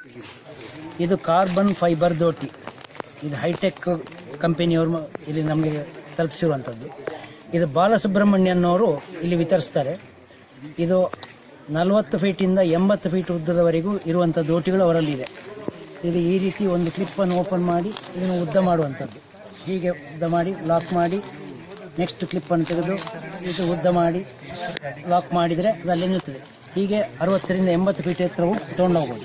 ಇದು carbon fibre ದೋಟಿ ಇದು high tech ಕಂಪನಿಯವರು ಮ- ಇಲ್ಲಿ ನಮಗೆ ತಲುಪಿಸಿರುವಂಥದ್ದು ಇದು ಬಾಲಸುಬ್ರಹ್ಮಣ್ಯನವರು ಇಲ್ಲಿ ವಿತರಿಸ್ತಾರೆ ಇದು ನಲವತ್ತು ಫೀಟಿಂದ ಎಂಬತ್ತು ಫೀಟ್ ಉದ್ದದವರೆಗೂ ಇರುವಂಥ ದೋಟಿಗಳು ಅವರಲ್ಲಿದೆ ಇದು ಈ ರೀತಿ ಒಂದು ಕ್ಲಿಪ್ಪನ್ನು ಓಪನ್ ಮಾಡಿ ಇದನ್ನು ಉದ್ದ ಮಾಡುವಂಥದ್ದು ಹೀಗೆ ಉದ್ದ ಮಾಡಿ ಲಾಕ್ ಮಾಡಿ ನೆಕ್ಸ್ಟ್ ಕ್ಲಿಪ್ಪನ್ನು ತೆಗೆದು ಇದು ಉದ್ದ ಮಾಡಿ ಲಾಕ್ ಮಾಡಿದರೆ ಅದು ಅಲ್ಲಿ ನಿಲ್ತದೆ ಹೀಗೆ ಅರವತ್ತರಿಂದ ಎಂಬತ್ತು ಫೀಟ್ ಎತ್ತರವು ತೊಗೊಂಡು ಹೋಗ್ಬೋದು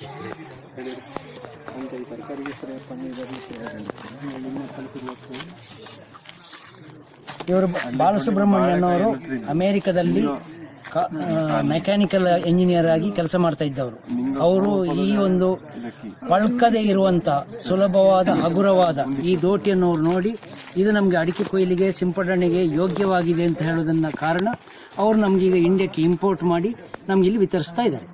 ಇವರು ಬಾಲಸುಬ್ರಹ್ಮಣ್ಯನವರು ಅಮೆರಿಕದಲ್ಲಿ ಮೆಕ್ಯಾನಿಕಲ್ ಇಂಜಿನಿಯರ್ ಆಗಿ ಕೆಲಸ ಮಾಡ್ತಾ ಇದ್ದವರು ಅವರು ಈ ಒಂದು ಪಳ್ಕದೆ ಇರುವಂತ ಸುಲಭವಾದ ಹಗುರವಾದ ಈ ದೋಟಿಯನ್ನು ಅವ್ರು ನೋಡಿ ಇದು ನಮಗೆ ಅಡಿಕೆ ಕೊಯ್ಲಿಗೆ ಸಿಂಪಡಣೆಗೆ ಯೋಗ್ಯವಾಗಿದೆ ಅಂತ ಹೇಳೋದನ್ನ ಕಾರಣ ಅವರು ನಮ್ಗೆ ಈಗ ಇಂಡಿಯಾಕ್ಕೆ ಇಂಪೋರ್ಟ್ ಮಾಡಿ ನಮ್ಗೆ ಇಲ್ಲಿ ವಿತರಿಸ್ತಾ ಇದ್ದಾರೆ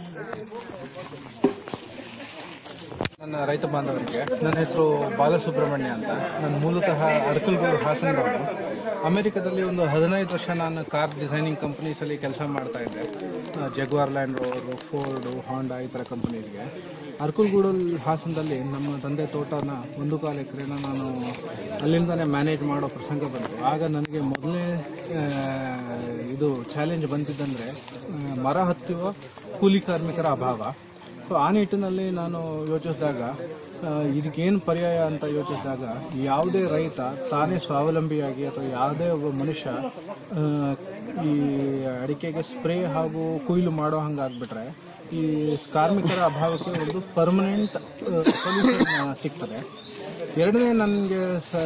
ನನ್ನ ರೈತ ಬಾಂಧವರಿಗೆ ನನ್ನ ಹೆಸರು ಬಾಲಸುಬ್ರಹ್ಮಣ್ಯ ಅಂತ ನಾನು ಮೂಲತಃ ಅರಕಲ್ಗೂಡು ಹಾಸನದವನು ಅಮೆರಿಕದಲ್ಲಿ ಒಂದು ಹದಿನೈದು ವರ್ಷ ನಾನು ಕಾರ್ ಡಿಸೈನಿಂಗ್ ಕಂಪ್ನೀಸಲ್ಲಿ ಕೆಲಸ ಮಾಡ್ತಾ ಇದ್ದೆ Jaguar Land Rover Ford Honda ಈ ಥರ ಕಂಪನಿಗೆ ಅರಕಲ್ಗೂಡು ಹಾಸನದಲ್ಲಿ ನಮ್ಮ ತಂದೆ ತೋಟನ ಒಂದು ಕಾಲು ಎಕರೆನ ನಾನು ಅಲ್ಲಿಂದನೇ ಮ್ಯಾನೇಜ್ ಮಾಡೋ ಪ್ರಸಂಗ ಬಂತು ಆಗ ನನಗೆ ಮೊದಲನೇ ಇದು ಚಾಲೆಂಜ್ ಬಂದಿದ್ದಂದರೆ ಮರ ಹತ್ತುವ ಕೂಲಿ ಕಾರ್ಮಿಕರ ಅಭಾವ ಸೊ ಆ ನಿಟ್ಟಿನಲ್ಲಿ ನಾನು ಯೋಚಿಸಿದಾಗ ಇದಕ್ಕೇನು ಪರ್ಯಾಯ ಅಂತ ಯೋಚಿಸಿದಾಗ ಯಾವುದೇ ರೈತ ತಾನೇ ಸ್ವಾವಲಂಬಿಯಾಗಿ ಅಥವಾ ಯಾವುದೇ ಒಬ್ಬ ಮನುಷ್ಯ ಆ, ಈ ಅಡಿಕೆಗೆ ಸ್ಪ್ರೇ ಹಾಗೂ ಕೊಯ್ಲು ಮಾಡೋ ಹಂಗೆ ಆಗ್ಬಿಟ್ರೆ ಈ ಕಾರ್ಮಿಕರ ಅಭಾವಕ್ಕೆ ಒಂದು ಪರ್ಮನೆಂಟ್ ಸೊಲ್ಯೂಷನ್ ಸಿಗ್ತದೆ ಎರಡನೇ ನನಗೆ ಸ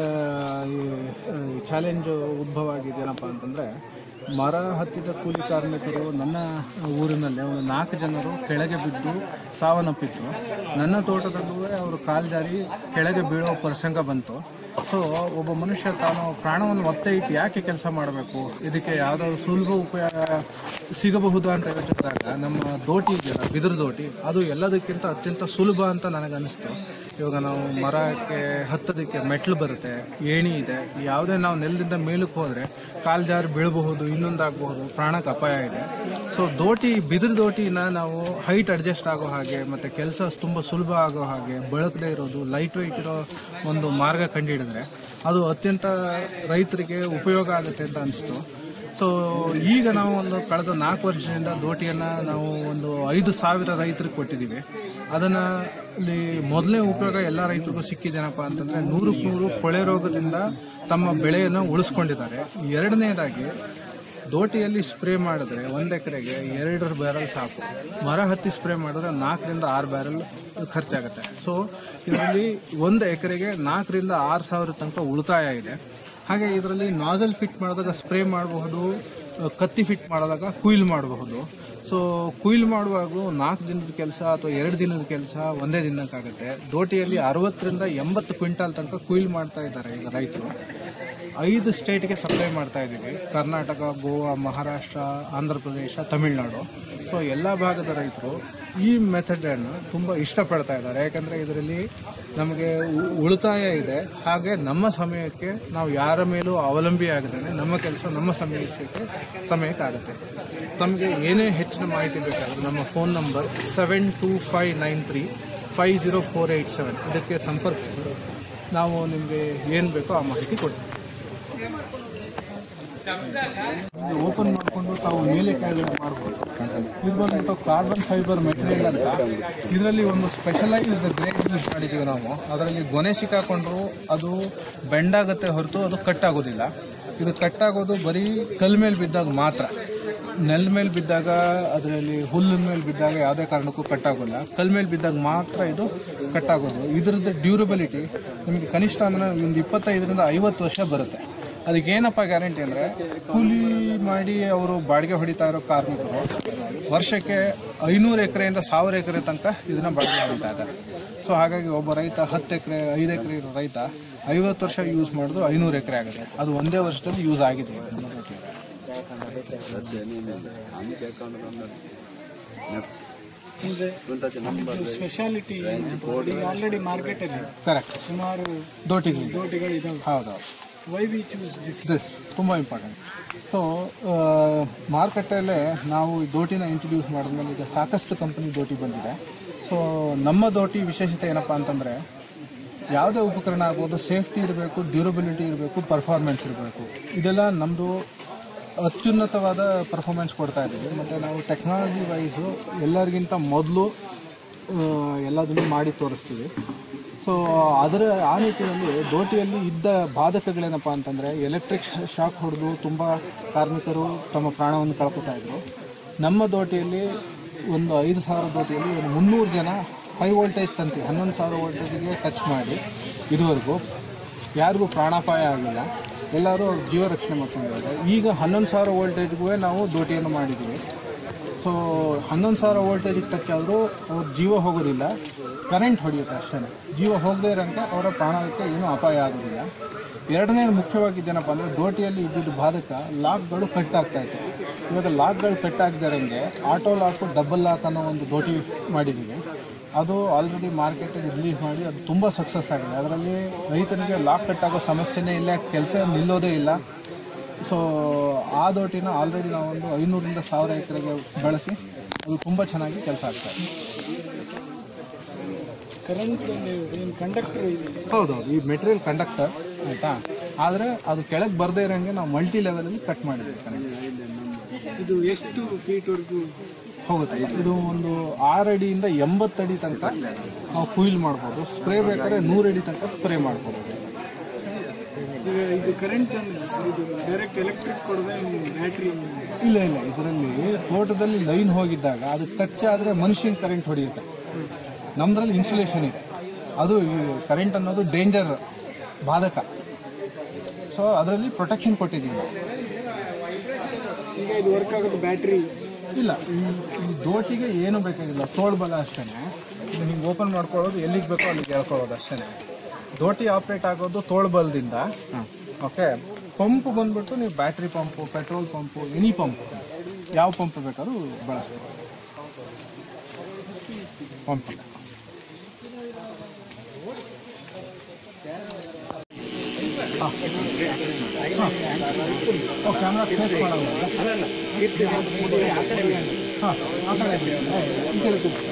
ಚಾಲೆಂಜ್ ಉದ್ಭವ ಆಗಿದ್ದೇನಪ್ಪ ಅಂತಂದರೆ ಮರ ಹತ್ತಿದ ಕೂಲಿ ಕಾರ್ಮಿಕರು ನನ್ನ ಊರಿನಲ್ಲೇ ಒಂದು ನಾಲ್ಕು ಜನರು ಕೆಳಗೆ ಬಿದ್ದು ಸಾವನ್ನಪ್ಪಿದ್ರು ನನ್ನ ತೋಟದಲ್ಲೂ ಅವರು ಕಾಲು ಜಾರಿ ಕೆಳಗೆ ಬೀಳೋ ಪ್ರಸಂಗ ಬಂತು ಸೊ ಒಬ್ಬ ಮನುಷ್ಯ ತಾನು ಪ್ರಾಣವನ್ನು ಒತ್ತೆ ಇಟ್ಟು ಯಾಕೆ ಕೆಲಸ ಮಾಡಬೇಕು ಇದಕ್ಕೆ ಯಾವುದಾದ್ರು ಸುಲಭ ಉಪಯೋಗ ಸಿಗಬಹುದು ಅಂತ ಯೋಚಿಸಿದಾಗ ನಮ್ಮ ದೋಟಿ ಇದೆಯಲ್ಲ ಬಿದಿರು ದೋಟಿ ಅದು ಎಲ್ಲದಕ್ಕಿಂತ ಅತ್ಯಂತ ಸುಲಭ ಅಂತ ನನಗೆ ಅನಿಸ್ತು ಇವಾಗ ನಾವು ಮರಕ್ಕೆ ಹತ್ತೋದಕ್ಕೆ ಮೆಟ್ಲು ಬರುತ್ತೆ ಏಣಿ ಇದೆ ಯಾವುದೇ ನಾವು ನೆಲದಿಂದ ಮೇಲಕ್ಕೆ ಹೋದರೆ ಕಾಲು ಜಾರಿ ಬೀಳಬಹುದು ಇನ್ನೊಂದಾಗಬಹುದು ಪ್ರಾಣಕ್ಕೆ ಅಪಾಯ ಇದೆ ಸೊ ದೋಟಿ ಬಿದಿರು ದೋಟಿನ ನಾವು ಹೈಟ್ ಅಡ್ಜಸ್ಟ್ ಆಗೋ ಹಾಗೆ ಮತ್ತೆ ಕೆಲಸ ತುಂಬ ಸುಲಭ ಆಗೋ ಹಾಗೆ ಬಳಕದೇ ಇರೋದು ಲೈಟ್ ವೆಯ್ಟ್ ಇರೋ ಒಂದು ಮಾರ್ಗ ಕಂಡುಹಿಡಿದ್ರೆ ಅದು ಅತ್ಯಂತ ರೈತರಿಗೆ ಉಪಯೋಗ ಆಗುತ್ತೆ ಅಂತ ಅನಿಸ್ತು ಸೊ ಈಗ ನಾವು ಒಂದು ಕಳೆದ ನಾಲ್ಕು ವರ್ಷದಿಂದ ದೋಟಿಯನ್ನ ನಾವು ಒಂದು ಐದು ಸಾವಿರ ರೈತರಿಗೆ ಕೊಟ್ಟಿದ್ದೀವಿ ಅದನ್ನ ಇಲ್ಲಿ ಮೊದಲನೇ ಉಪಯೋಗ ಎಲ್ಲ ರೈತರಿಗೂ ಸಿಕ್ಕಿದೇನಪ್ಪ ಅಂತಂದ್ರೆ ನೂರಕ್ಕೆ ನೂರು ಕೊಳೆ ರೋಗದಿಂದ ತಮ್ಮ ಬೆಳೆಯನ್ನು ಉಳಿಸ್ಕೊಂಡಿದ್ದಾರೆ ಎರಡನೇದಾಗಿ ದೋಟಿಯಲ್ಲಿ ಸ್ಪ್ರೇ ಮಾಡಿದ್ರೆ ಒಂದು ಎಕರೆಗೆ ಎರಡು ಬ್ಯಾರಲ್ ಸಾಕು ಮರ ಹತ್ತಿ ಸ್ಪ್ರೇ ಮಾಡಿದ್ರೆ ನಾಲ್ಕರಿಂದ ಆರು ಬ್ಯಾರಲ್ ಖರ್ಚಾಗುತ್ತೆ ಸೊ ಇದರಲ್ಲಿ ಒಂದು ಎಕರೆಗೆ ನಾಲ್ಕರಿಂದ ಆರು ಸಾವಿರ ತನಕ ಉಳಿತಾಯ ಇದೆ ಹಾಗೆ ಇದರಲ್ಲಿ ನಾಜಲ್ ಫಿಟ್ ಮಾಡಿದಾಗ ಸ್ಪ್ರೇ ಮಾಡಬಹುದು ಕತ್ತಿ ಫಿಟ್ ಮಾಡಿದಾಗ ಕುಯ್ಲ್ ಮಾಡಬಹುದು ಸೊ ಕುಯ್ಲ್ ಮಾಡುವಾಗ ನಾಲ್ಕು ದಿನದ ಕೆಲಸ ಅಥವಾ ಎರಡು ದಿನದ ಕೆಲಸ ಒಂದೇ ದಿನಕ್ಕಾಗುತ್ತೆ ದೋಟಿಯಲ್ಲಿ ಅರವತ್ತರಿಂದ ಎಂಬತ್ತು ಕ್ವಿಂಟಾಲ್ ತನಕ ಕುಯ್ಲ್ ಮಾಡ್ತಾ ಇದ್ದಾರೆ ಈಗ ರೈತರು ಐದು ಸ್ಟೇಟ್ಗೆ ಸಪ್ಲೈ ಮಾಡ್ತಾ ಇದ್ದೀವಿ ಕರ್ನಾಟಕ ಗೋವಾ ಮಹಾರಾಷ್ಟ್ರ ಆಂಧ್ರ ಪ್ರದೇಶ ತಮಿಳುನಾಡು ಸೊ ಎಲ್ಲ ಭಾಗದ ರೈತರು ಈ ಮೆಥಡನ್ನು ತುಂಬ ಇಷ್ಟಪಡ್ತಾ ಇದ್ದಾರೆ ಯಾಕಂದರೆ ಇದರಲ್ಲಿ ನಮಗೆ ಉ- ಉಳಿತಾಯ ಇದೆ ಹಾಗೆ ನಮ್ಮ ಸಮಯಕ್ಕೆ ನಾವು ಯಾರ ಮೇಲೂ ಅವಲಂಬಿ ಆಗದೇ ನಮ್ಮ ಕೆಲಸ ನಮ್ಮ ಸಮಯಕ್ಕೆ ಸಮಯಕ್ಕಾಗುತ್ತೆ ತಮಗೆ ಏನೇ ಹೆಚ್ಚಿನ ಮಾಹಿತಿ ಬೇಕಾದರೆ ನಮ್ಮ phone number seven two five nine three five zero four eight seven ಇದಕ್ಕೆ ಸಂಪರ್ಕಿಸಿ ನಾವು ನಿಮಗೆ ಏನು ಬೇಕೋ ಆ ಮಾಹಿತಿ ಕೊಡ್ತೀವಿ ಓಪನ್ ಮಾಡಿಕೊಂಡು ತಾವು ಮೇಲೆ ಕೆಳಗಡೆ ಮಾಡ್ಬೋದು ಇದು ಬಂದ್ಬಿಟ್ಟು ಕಾರ್ಬನ್ ಫೈಬರ್ ಮೆಟೀರಿಯಲ್ ಅಂತ ಇದರಲ್ಲಿ ಒಂದು ಸ್ಪೆಷಲೈಸ್ಡ್ ಗ್ರೇಡ್ ಯೂಸ್ ಮಾಡಿದ್ದೀವಿ ನಾವು ಅದರಲ್ಲಿ ಗೊನೆ ಸಿಕ್ಕಾಕೊಂಡ್ರು ಅದು ಬೆಂಡಾಗುತ್ತೆ ಹೊರತು ಅದು ಕಟ್ ಆಗೋದಿಲ್ಲ ಇದು ಕಟ್ ಆಗೋದು ಬರೀ ಕಲ್ ಮೇಲೆ ಬಿದ್ದಾಗ ಮಾತ್ರ ನೆಲ ಮೇಲೆ ಬಿದ್ದಾಗ ಅದರಲ್ಲಿ ಹುಲ್ಲಿನ ಮೇಲೆ ಬಿದ್ದಾಗ ಯಾವುದೇ ಕಾರಣಕ್ಕೂ ಕಟ್ ಆಗೋಲ್ಲ ಕಲ್ ಮೇಲೆ ಬಿದ್ದಾಗ ಮಾತ್ರ ಇದು ಕಟ್ ಆಗೋದು ಇದರದ್ದು ಡ್ಯೂರಬಿಲಿಟಿ ನಿಮಗೆ ಕನಿಷ್ಠ ಅಂದ್ರೆ ಒಂದು ಇಪ್ಪತ್ತೈದರಿಂದ ಐವತ್ತು ವರ್ಷ ಬರುತ್ತೆ ಅದಕ್ಕೆ ಏನಪ್ಪ ಗ್ಯಾರಂಟಿ ಅಂದ್ರೆ ಕೂಲಿ ಮಾಡಿ ಅವರು ಬಾಡಿಗೆ ಹೊಡಿತಾ ಇರೋ ಕಾರ್ಮಿಕರು ವರ್ಷಕ್ಕೆ ಐನೂರು ಎಕರೆಯಿಂದ ಸಾವಿರ ಎಕರೆ ತನಕ ಇದನ್ನ ಬಾಡಿಗೆ ಹೊಡಿತಾ ಇದ್ದಾರೆ ಸೊ ಹಾಗಾಗಿ ಒಬ್ಬ ರೈತ ಹತ್ತು ಎಕರೆ ಐದು ಎಕರೆ ಇರೋ ರೈತ ಐವತ್ತು ವರ್ಷ ಯೂಸ್ ಮಾಡೋದು ಐನೂರು ಎಕರೆ ಆಗುತ್ತೆ ಅದು ಒಂದೇ ವರ್ಷದಲ್ಲಿ ಯೂಸ್ ಆಗಿದೆ ನಮ್ಮ ರೊಟ್ಟಿಗೆ. ಸ್ಪೆಷಾಲಿಟಿ ಆಲ್ರೆಡಿ ಮಾರ್ಕೆಟ್ ಅಲ್ಲಿ ಕರೆಕ್ಟ್ ಸುಮಾರು ದೋಟಿಗೆ ದೋಟಿಗಳು ಇದಾವೆ ಹೌದೌದು why we choose this this ತುಂಬ ಇಂಪಾರ್ಟೆಂಟ್ ಸೊ ಮಾರುಕಟ್ಟೆಯಲ್ಲೇ ನಾವು ಈ ದೋಟಿನ ಇಂಟ್ರೊಡ್ಯೂಸ್ ಮಾಡಿದ್ಮೇಲೆ ಈಗ ಸಾಕಷ್ಟು ಕಂಪನಿ ದೋಟಿ ಬಂದಿದೆ ಸೊ ಸೊ ನಮ್ಮ ದೋಟಿ ವಿಶೇಷತೆ ಏನಪ್ಪಾ ಅಂತಂದ್ರೆ ಯಾವುದೇ ಉಪಕರಣ ಆಗ್ಬೋದು ಸೇಫ್ಟಿ ಇರಬೇಕು ಡ್ಯೂರಬಿಲಿಟಿ ಇರಬೇಕು ಪರ್ಫಾರ್ಮೆನ್ಸ್ ಇರಬೇಕು ಇದೆಲ್ಲ ನಮ್ಮದು ಅತ್ಯುನ್ನತವಾದ ಪರ್ಫಾರ್ಮೆನ್ಸ್ ಕೊಡ್ತಾ ಇದ್ದೀವಿ ಮತ್ತು ನಾವು ಟೆಕ್ನಾಲಜಿ ವೈಸು ಎಲ್ಲರಿಗಿಂತ ಮೊದಲು ಎಲ್ಲದನ್ನು ಮಾಡಿ ತೋರಿಸ್ತೀವಿ ಸೊ ಅದರ ಆ ನಿಟ್ಟಿನಲ್ಲಿ ದೋಟಿಯಲ್ಲಿ ಇದ್ದ ಬಾಧಕಗಳೇನಪ್ಪ ಅಂತಂದರೆ ಎಲೆಕ್ಟ್ರಿಕ್ ಶಾಕ್ ಹೊಡೆದು ತುಂಬ ಕಾರ್ಮಿಕರು ತಮ್ಮ ಪ್ರಾಣವನ್ನು ಕಳ್ಕೊತಾ ಇದ್ರು ನಮ್ಮ ದೋಟಿಯಲ್ಲಿ ಒಂದು ಐದು ಸಾವಿರ ದೋಟಿಯಲ್ಲಿ ಒಂದು ಮುನ್ನೂರು ಜನ ಹೈ ವೋಲ್ಟೇಜ್ ತಂತಿ ಹನ್ನೊಂದು ಸಾವಿರ ವೋಲ್ಟೇಜ್ಗೆ ಟಚ್ ಮಾಡಿ ಇದುವರೆಗೂ ಯಾರಿಗೂ ಪ್ರಾಣಾಪಾಯ ಆಗಿಲ್ಲ ಎಲ್ಲರೂ ಅವ್ರ ಜೀವ ರಕ್ಷಣೆ ಮಾಡ್ಕೊಂಡಿದ್ದಾರೆ ಈಗ ಹನ್ನೊಂದು ಸಾವಿರ ವೋಲ್ಟೇಜ್ಗೂ ನಾವು ದೋಟಿಯನ್ನು ಮಾಡಿದ್ದೀವಿ ಸೊ ಹನ್ನೊಂದು ಸಾವಿರ ವೋಲ್ಟೇಜಿಗೆ ಟಚ್ ಆದರೂ ಅವ್ರ ಜೀವ ಹೋಗೋದಿಲ್ಲ ಕರೆಂಟ್ ಹೊಡೆಯುತ್ತೆ ಅಷ್ಟೇ ಜೀವ ಹೋಗದೇ ಇರೋಂಗೆ ಅವರ ಪ್ರಾಣಕ್ಕೆ ಏನೂ ಅಪಾಯ ಆಗೋದಿಲ್ಲ ಎರಡನೇ ಮುಖ್ಯವಾಗಿದ್ದೇನಪ್ಪ ಅಂದರೆ ದೋಟಿಯಲ್ಲಿ ಇದ್ದಿದ್ದು ಬಾಧಕ ಲಾಕ್ಗಳು ಕಟ್ ಆಗ್ತಾ ಇತ್ತು ಇವಾಗ ಲಾಕ್ಗಳು ಕಟ್ ಆಗದೇ ಇರೋಂಗೆ ಆಟೋ ಲಾಕು ಡಬಲ್ ಲಾಕ್ ಅನ್ನೋ ಒಂದು ದೋಟಿ ಮಾಡಿದ್ದೀವಿ ಅದು ಆಲ್ರೆಡಿ ಮಾರ್ಕೆಟಿಗೆ ರಿಲೀಸ್ ಮಾಡಿ ಅದು ತುಂಬ ಸಕ್ಸಸ್ ಆಗಿದೆ ಅದರಲ್ಲಿ ರೈತನಿಗೆ ಲಾಕ್ ಕಟ್ ಆಗೋ ಸಮಸ್ಯೆನೇ ಇಲ್ಲ ಕೆಲಸ ನಿಲ್ಲೋದೇ ಇಲ್ಲ ಸೊ ಆ ದೋಟಿನ ಆಲ್ರೆಡಿ ನಾವೊಂದು ಐನೂರಿಂದ ಸಾವಿರ ಎಕರೆಗೆ ಬಳಸಿ ಅದು ತುಂಬ ಚೆನ್ನಾಗಿ ಕೆಲಸ ಆಗ್ತಾ ಇದೆ ಕರೆಂಟ್ ಏನು ಕಂಡಕ್ಟರ್ ಇದೆ ಹೌದೌದು ಈ ಮೆಟೀರಿಯಲ್ ಕಂಡಕ್ಟರ್ ಆಯಿತಾ ಆದರೆ ಅದು ಕೆಳಗೆ ಬರದೇ ಇರೋಂಗೆ ನಾವು ಮಲ್ಟಿ ಲೆವೆಲಲ್ಲಿ ಕಟ್ ಮಾಡಿದ್ದೀವಿ ಕನೆಕ್ಟ್ ಇದು ಎಷ್ಟು ಫೀಟ್ವರೆಗೂ ಹೋಗುತ್ತೆ ಇದು ಒಂದು ಆರು ಅಡಿಯಿಂದ ಎಂಬತ್ತು ಅಡಿ ತನಕ ನಾವು ಕುಯಿಲ್ ಮಾಡ್ಬೋದು ಸ್ಪ್ರೇ ಬೇಕಾದ್ರೆ ನೂರು ಅಡಿ ತನಕ ಸ್ಪ್ರೇ ಮಾಡ್ಬೋದು ಈಗ ಇದು ಕರೆಂಟ್ ಸರ್ ಇದು ಡೈರೆಕ್ಟ್ ಎಲೆಕ್ಟ್ರಿಕ್ ಕೊಡದೆ ಬ್ಯಾಟ್ರಿ ಇಲ್ಲ ಇಲ್ಲ ಇದರಲ್ಲಿ ತೋಟದಲ್ಲಿ ಲೈನ್ ಹೋಗಿದ್ದಾಗ ಅದು ಟಚ್ ಆದರೆ ಮನುಷ್ಯನ ಕರೆಂಟ್ ಹೊಡೆಯುತ್ತೆ ನಮ್ದ್ರಲ್ಲಿ ಇನ್ಸುಲೇಷನ್ ಇದೆ ಅದು ಕರೆಂಟ್ ಅನ್ನೋದು ಡೇಂಜರ್ ಬಾಧಕ ಸೊ ಅದರಲ್ಲಿ ಪ್ರೊಟೆಕ್ಷನ್ ಕೊಟ್ಟಿದ್ದೀವಿ ನಾವು. ಈಗ ಇದು ವರ್ಕ್ ಆಗೋದು ಬ್ಯಾಟ್ರಿ ಇಲ್ಲ ಈ ಈ ದೋಟಿಗೆ ಏನು ಬೇಕಾಗಿಲ್ಲ ತೋಳ್ಬಲ ಅಷ್ಟೇ ಇದು ಹಿಂಗೆ ಓಪನ್ ಮಾಡ್ಕೊಳ್ಳೋದು ಎಲ್ಲಿಗೆ ಬೇಕೋ ಅಲ್ಲಿಗೆ ಹೇಳ್ಕೊಳ್ಳೋದು ಅಷ್ಟೇ ದೋಟಿ ಆಪ್ರೇಟ್ ಆಗೋದು ತೋಳ್ಬಲದಿಂದ ಓಕೆ ಪಂಪ್ ಬಂದ್ಬಿಟ್ಟು ನೀವು battery pump petrol pump any pump ಯಾವ ಪಂಪ್ ಬೇಕಾದ್ರೂ ಬಳಸ್ಬೋದು ಪಂಪ್ ಕ್ಯಾಮ್ರಾ ಫೇಸ್ ಮಾಡೋದು ಹಾಂ ಆ ಕಡೆ ಬಿಡಿ. ಈ ಕಡೆ ಕೂರ್ಸಿ.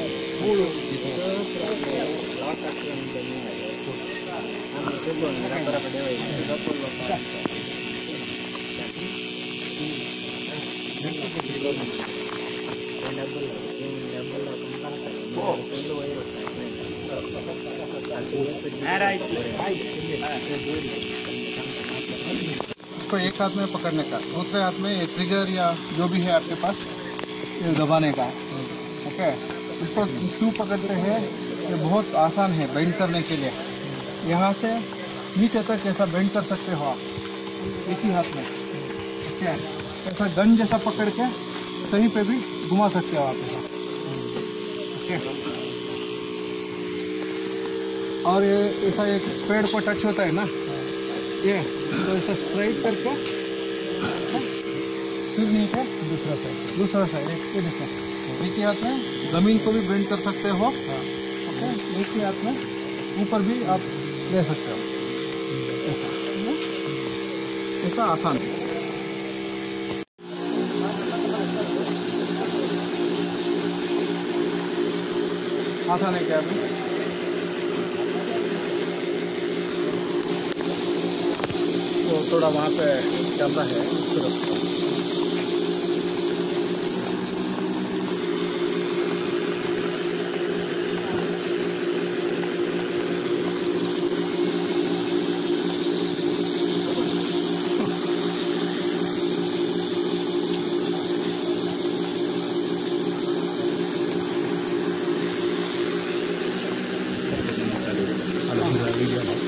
इसको एक हाथ में पकड़ने का दूसरे हाथ में ये ट्रिगर या जो भी है आपके पास ये दबाने का ओके इसको क्यों पकड़ते हैं ये बहुत आसान है बेंड करने के लिए यहाँ से नीचे तक ऐसा बेंड कर सकते हो आप एक ही हाथ में ओके ऐसा गन जैसा पकड़ के कहीं पे भी घुमा सकते हो आप ऐसा ओके और ये ऐसा एक पेड़ को टच होता है ना ये तो ऐसा स्ट्राइट करके फिर नीचे दूसरा साइड दूसरा साइड एक ये देखो एक ही हाथ में जमीन को भी बेंड कर सकते हो ओके एक ही हाथ में ऊपर भी आप ले सकते हो ऐसा ऐसा आसान है आसान है क्या अभी तो थोड़ा वहाँ पे कैमरा है उस तरफ ವಿಡಿಯೋ